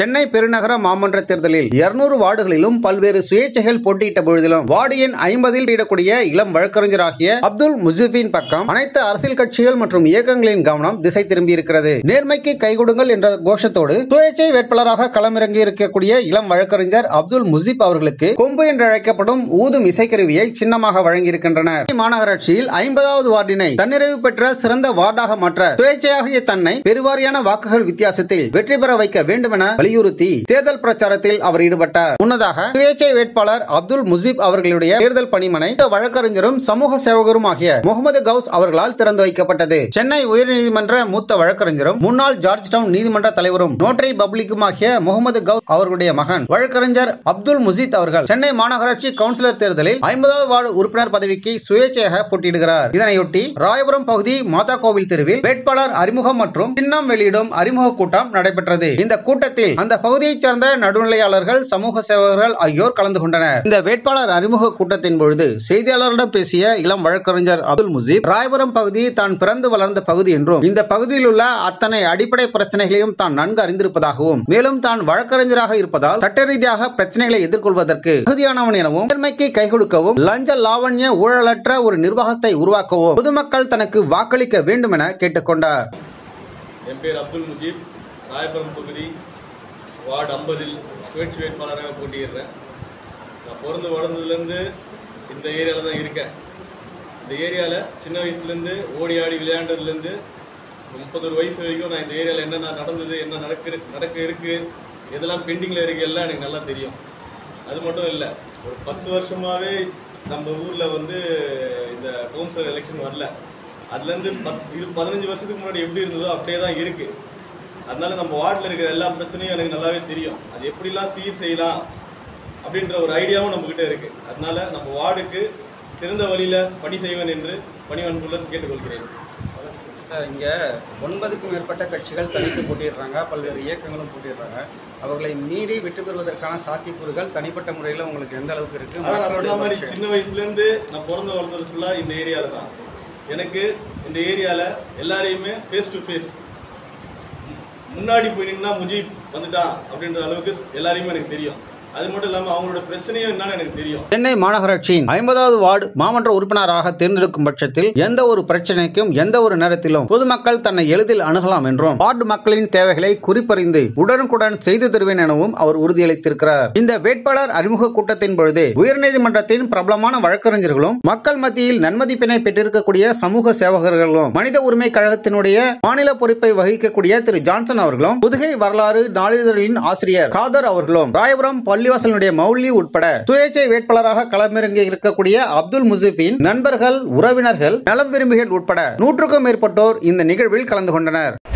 சென்னை பெருநகர மாமன்ற தேர்தலில் இருநூறு வார்டுகளிலும் பல்வேறு சுயேட்சைகள் போட்டியிட்ட பொழுதிலும் வார்டு எண் ஐம்பதில் இடக்கூடிய இளம் வழக்கறிஞராகிய அப்துல் முசிஃபின் பக்கம் அனைத்து அரசியல் கட்சிகள் மற்றும் இயக்கங்களின் கவனம் திசை திரும்பியிருக்கிறது நேர்மைக்கு கைகொடுங்கள் என்ற கோஷத்தோடு சுயேட்சை வேட்பாளராக களமிறங்கி இருக்கக்கூடிய இளம் வழக்கறிஞர் அப்துல் முசிப் அவர்களுக்கு கொம்பு என்று அழைக்கப்படும் ஊதும் இசைக்கருவியை சின்னமாக வழங்கியிருக்கின்றனர் சென்னை மாநகராட்சியில் ஐம்பதாவது வார்டினை தன்னிறைவு பெற்ற சிறந்த வார்டாக மாற்ற சுயேட்சையாகிய தன்னை பெருவாரியான வாக்குகள் வித்தியாசத்தில் வெற்றி பெற வைக்க வேண்டும் என வலியுறுத்தி தேர்தல் பிரச்சாரத்தில் அவர் ஈடுபட்டார் முன்னதாக சுயேட்சை வேட்பாளர் அப்துல் முசிப் அவர்களுடைய தேர்தல் பணிமனை இந்த வழக்கறிஞரும் சமூக சேவகரும் ஆகிய முகமது கவுஸ் அவர்களால் திறந்து வைக்கப்பட்டது சென்னை உயர்நீதிமன்ற மூத்த வழக்கறிஞரும் முன்னாள் ஜார்ஜ் டவுன் நீதிமன்ற தலைவரும் நோட்டரி பப்ளிக்கும் ஆகிய முகமது கவுஸ் அவர்களுடைய மகன் வழக்கறிஞர் அப்துல் முஜித் அவர்கள் சென்னை மாநகராட்சி கவுன்சிலர் தேர்தலில் ஐம்பதாவது வார்டு உறுப்பினர் பதவிக்கு சுயேட்சையாக போட்டியிடுகிறார் இதனையொட்டி ராயபுரம் பகுதி மாதா கோவில் தெருவில் வேட்பாளர் அறிமுகம் மற்றும் சின்னம் வெளியிடும் அறிமுக கூட்டம் நடைபெற்றது இந்த கூட்டத்தில் அந்த பகுதியைச் சேர்ந்த நடுநிலையாளர்கள் சமூக சேவகர்கள் ஆகியோர் கலந்து கொண்டனர் இந்த வேட்பாளர் அறிமுக கூட்டத்தின் பொழுது செய்தியாளர்களிடம் பேசிய இளம் வழக்கறிஞர் அப்துல் முஜீப் ராயபுரம் பகுதி தான் பிறந்து வளர்ந்த பகுதி என்றும் இந்த பகுதியில் உள்ள அத்தனை அடிப்படை பிரச்சனைகளையும் தான் நன்கு அறிந்திருப்பதாகவும் மேலும் தான் வழக்கறிஞராக இருப்பதால் சட்ட ரீதியாக பிரச்சனைகளை எதிர்கொள்வதற்கு தகுதியானவன் எனவும் நேர்மைக்கு கை கொடுக்கவும் லஞ்ச லாவண்ய ஊழலற்ற ஒரு நிர்வாகத்தை உருவாக்கவும் பொதுமக்கள் தனக்கு வாக்களிக்க வேண்டும் என கேட்டுக்கொண்டார் என் பேர் அப்துல் முஜீப் ராயபுரம் தொகுதி வார்டு ஐம்பதில் சுயேட்சை வேட்பாளராக போட்டியிடுறேன் நான் பிறந்து வளர்ந்ததுலேருந்து இந்த ஏரியாவில் தான் இருக்கேன் இந்த ஏரியாவில் சின்ன வயசுலேருந்து ஓடி ஆடி விளையாண்டதுலேருந்து முப்பத்தொரு வயசு வரைக்கும் நான் இந்த ஏரியாவில் என்னென்ன நடந்தது என்ன நடக்கு நடக்க இருக்குது எதெல்லாம் பெண்டிங்கில் இருக்குது எல்லாம் எனக்கு நல்லா தெரியும் அது மட்டும் இல்லை ஒரு பத்து வருஷமாகவே நம்ம ஊரில் வந்து இந்த கவுன்சிலர் எலெக்ஷன் வரல அதுலேருந்து பத் இது பதினஞ்சு வருஷத்துக்கு முன்னாடி எப்படி இருந்ததோ அப்படியே தான் இருக்குது அதனால நம்ம வார்டில் இருக்கிற எல்லா பிரச்சனையும் எனக்கு நல்லாவே தெரியும் அது எப்படிலாம் சீர் செய்யலாம் அப்படின்ற ஒரு ஐடியாவும் நம்மக்கிட்ட இருக்குது அதனால நம்ம வார்டுக்கு சிறந்த வழியில் பணி செய்வேன் என்று பணிவன்புடன் கேட்டுக்கொள்கிறேன் சார் இங்கே ஒன்பதுக்கும் மேற்பட்ட கட்சிகள் தனித்து போட்டிடுறாங்க பல்வேறு இயக்கங்களும் போட்டிடுறாங்க அவர்களை மீறி வெற்றி பெறுவதற்கான சாத்தியக்கூறுகள் தனிப்பட்ட முறையில் உங்களுக்கு எந்த அளவுக்கு இருக்கு அதான் நான் சொன்ன மாதிரி மக்களுடைய சின்ன வயசுலேருந்து நான் பிறந்து வளர்ந்தது ஃபுல்லாக இந்த ஏரியாவில் தான் எனக்கு இந்த ஏரியாவில் எல்லாரையுமே ஃபேஸ் டு ஃபேஸ் முன்னாடி போய் நின்னா முஜீப் வந்துட்டான் அப்படின்ற அளவுக்கு எல்லாரையுமே எனக்கு தெரியும் அது மட்டும் இல்லாமல் அவங்களோட பிரச்சனையும் என்னன்னு எனக்கு தெரியும் சென்னை மாநகராட்சியின் ஐம்பதாவது வார்டு மாமன்ற உறுப்பினராக தேர்ந்தெடுக்கும் பட்சத்தில் எந்த ஒரு பிரச்சனைக்கும் எந்த ஒரு நேரத்திலும் பொதுமக்கள் தன்னை எளிதில் அணுகலாம் என்றும் வார்டு மக்களின் தேவைகளை குறிப்பறிந்து உடனுக்குடன் செய்து தருவேன் எனவும் அவர் உறுதியளித்திருக்கிறார் இந்த வேட்பாளர் அறிமுக கூட்டத்தின் பொழுது உயர்நீதிமன்றத்தின் பிரபலமான வழக்கறிஞர்களும் மக்கள் மத்தியில் நன்மதிப்பினை பெற்றிருக்கக்கூடிய சமூக சேவகர்களும் மனித உரிமை கழகத்தினுடைய மாநில பொறுப்பை வகிக்கக்கூடிய திரு ஜான்சன் அவர்களும் புதுகை வரலாறு நாளிதழின் ஆசிரியர் காதர் அவர்களும் ராயபுரம் பள்ளிவாசலுடைய மௌலி உட்பட சுயேட்சை வேட்பாளராக களமிறங்கி இருக்கக்கூடிய அப்துல் முசிபின் நண்பர்கள் உறவினர்கள் நலம் விரும்பிகள் உட்பட நூற்றுக்கும் மேற்பட்டோர் இந்த நிகழ்வில் கலந்து கொண்டனர்